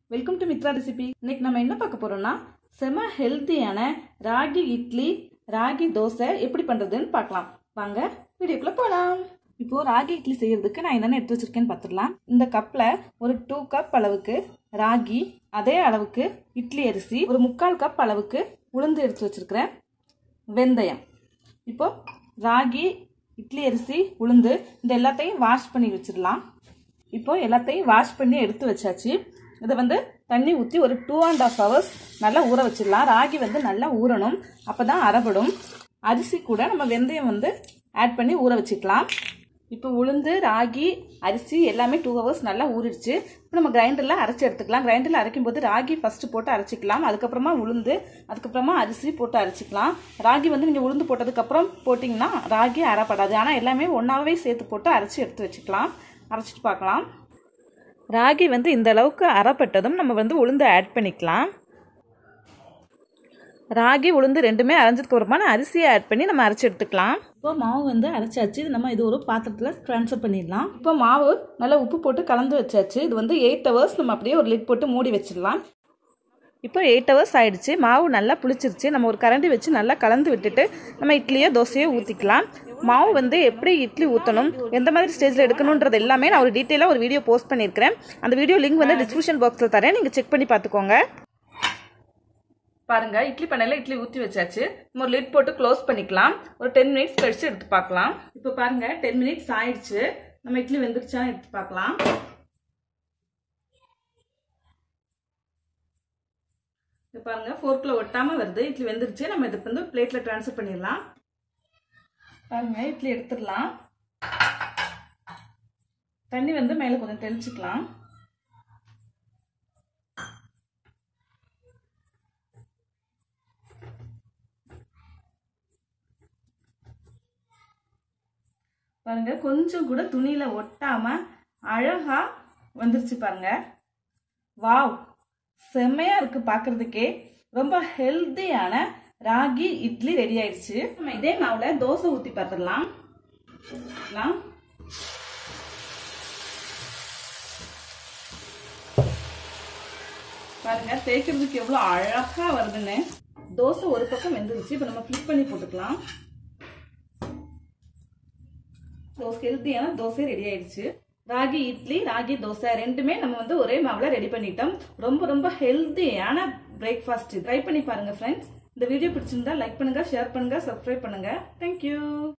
welcome to Mitra recipe இன்னைக்கு நம்ம என்ன பார்க்க போறோம்னா செம ஹெல்த்தியான ராகி இட்லி ராகி தோசை எப்படி பண்றதுன்னு பார்க்கலாம் வாங்க வீடியோக்குள்ள போகலாம் இப்போ ராகி இட்லி செய்யறதுக்கு நான் என்னென்ன எடுத்து வச்சிருக்கேன்னு பார்த்துடலாம் இந்த கப்பில் ஒரு டூ கப் அளவுக்கு ராகி அதே அளவுக்கு இட்லி அரிசி ஒரு முக்கால் கப் அளவுக்கு உளுந்து எடுத்து வச்சிருக்கிறேன் வெந்தயம் இப்போ ராகி இட்லி அரிசி உளுந்து இந்த எல்லாத்தையும் வாஷ் பண்ணி வச்சிடலாம் இப்போ எல்லாத்தையும் வாஷ் பண்ணி எடுத்து வச்சாச்சு இதை வந்து தண்ணி ஊற்றி ஒரு டூ அண்ட் ஆஃப் ஹவர்ஸ் நல்லா ஊற வச்சிடலாம் ராகி வந்து நல்லா ஊறணும் அப்போ தான் அரைப்படும் அரிசி கூட நம்ம வெந்தயம் வந்து ஆட் பண்ணி ஊற வச்சுக்கலாம் இப்போ உளுந்து ராகி அரிசி எல்லாமே டூ ஹவர்ஸ் நல்லா ஊறிடுச்சு இப்போ நம்ம கிரைண்டரில் அரைச்சி எடுத்துக்கலாம் கிரைண்டரில் அரைக்கும் போது ராகி ஃபஸ்ட்டு போட்டு அரைச்சிக்கலாம் அதுக்கப்புறமா உளுந்து அதுக்கப்புறமா அரிசி போட்டு அரைச்சிக்கலாம் ராகி வந்து நீங்கள் உளுந்து போட்டதுக்கப்புறம் போட்டிங்கன்னா ராகி அரைப்படாது ஆனால் எல்லாமே ஒன்றாவே சேர்த்து போட்டு அரைச்சி எடுத்து வச்சுக்கலாம் அரைச்சிட்டு பார்க்கலாம் ராகி வந்து இந்த அளவுக்கு அரைப்பட்டதும் நம்ம வந்து உளுந்து ஆட் பண்ணிக்கலாம் ராகி உளுந்து ரெண்டுமே அரைஞ்சதுக்கு அப்புறமா அரிசியை ஆட் பண்ணி நம்ம அரைச்சி எடுத்துக்கலாம் இப்போ மாவு வந்து அரைச்சாச்சு இது நம்ம இது ஒரு பாத்திரத்தில் ட்ரான்ஸ்ஃபர் பண்ணிடலாம் இப்போ மாவு நல்லா உப்பு போட்டு கலந்து வச்சாச்சு இது வந்து எயிட் ஹவர்ஸ் நம்ம அப்படியே ஒரு லிட் போட்டு மூடி வச்சிடலாம் இப்போ எயிட் ஹவர்ஸ் ஆயிடுச்சு மாவு நல்லா புளிச்சிருச்சு நம்ம ஒரு கரண்டி வச்சு நல்லா கலந்து விட்டுட்டு நம்ம இட்லியோ தோசையோ ஊற்றிக்கலாம் மாவு வந்து எப்படி இட்லி ஊற்றணும் எந்த மாதிரி ஸ்டேஜில் எடுக்கணுன்றது எல்லாமே நான் ஒரு டீட்டெயிலாக ஒரு வீடியோ போஸ்ட் பண்ணியிருக்கிறேன் அந்த வீடியோ லிங்க் வந்து டிஸ்கிரிப்ஷன் பாக்ஸில் தரேன் நீங்கள் செக் பண்ணி பார்த்துக்கோங்க பாருங்க இட்லி பண்ணையில் இட்லி ஊற்றி வச்சாச்சு நம்ம ஒரு லிட் போட்டு க்ளோஸ் பண்ணிக்கலாம் ஒரு டென் மினிட்ஸ் கழிச்சு எடுத்து பார்க்கலாம் இப்போ பாருங்க டென் மினிட்ஸ் ஆயிடுச்சு நம்ம இட்லி வெந்துருச்சான்னு எடுத்து பார்க்கலாம் இப்போ பாருங்க ஃபோர்க்கில் ஒட்டாமல் வருது இட்லி வெந்துருச்சு நம்ம இதுக்கு வந்து பிளேட்டில் ட்ரான்ஸ்ஃபர் பண்ணிடலாம் பாருங்க இட்லி எடுத்துடலாம் தண்ணி வந்து மேலே கொஞ்சம் தெளிச்சுக்கலாம் பாருங்க கொஞ்சம் கூட துணியில ஒட்டாம அழகா வந்துருச்சு பாருங்க வாவ் செம்மையா இருக்கு பார்க்கிறதுக்கே ரொம்ப ஹெல்த்தியான ராகி இட்லி ரெடி ஆயிடுச்சு நம்ம இதே மாவுல தோசை ஊத்தி பார்த்துடலாம் பாருங்க தேய்க்கிறதுக்கு எவ்வளோ அழகா வருதுன்னு தோசை ஒரு பக்கம் வெந்துருச்சு இப்போ நம்ம ஃபிளிப் பண்ணி போட்டுக்கலாம் தோசை ஹெல்த்தியான தோசை ரெடி ஆயிடுச்சு ராகி இட்லி ராகி தோசை ரெண்டுமே நம்ம வந்து ஒரே மாவில் ரெடி பண்ணிட்டோம் ரொம்ப ரொம்ப ஹெல்த்தியான பிரேக்ஃபாஸ்ட் ட்ரை பண்ணி பாருங்க ஃப்ரெண்ட்ஸ் இந்த வீடியோ பிடிச்சிருந்தா லைக் பண்ணுங்க ஷேர் பண்ணுங்க சப்ஸ்கிரைப் பண்ணுங்க தேங்க்யூ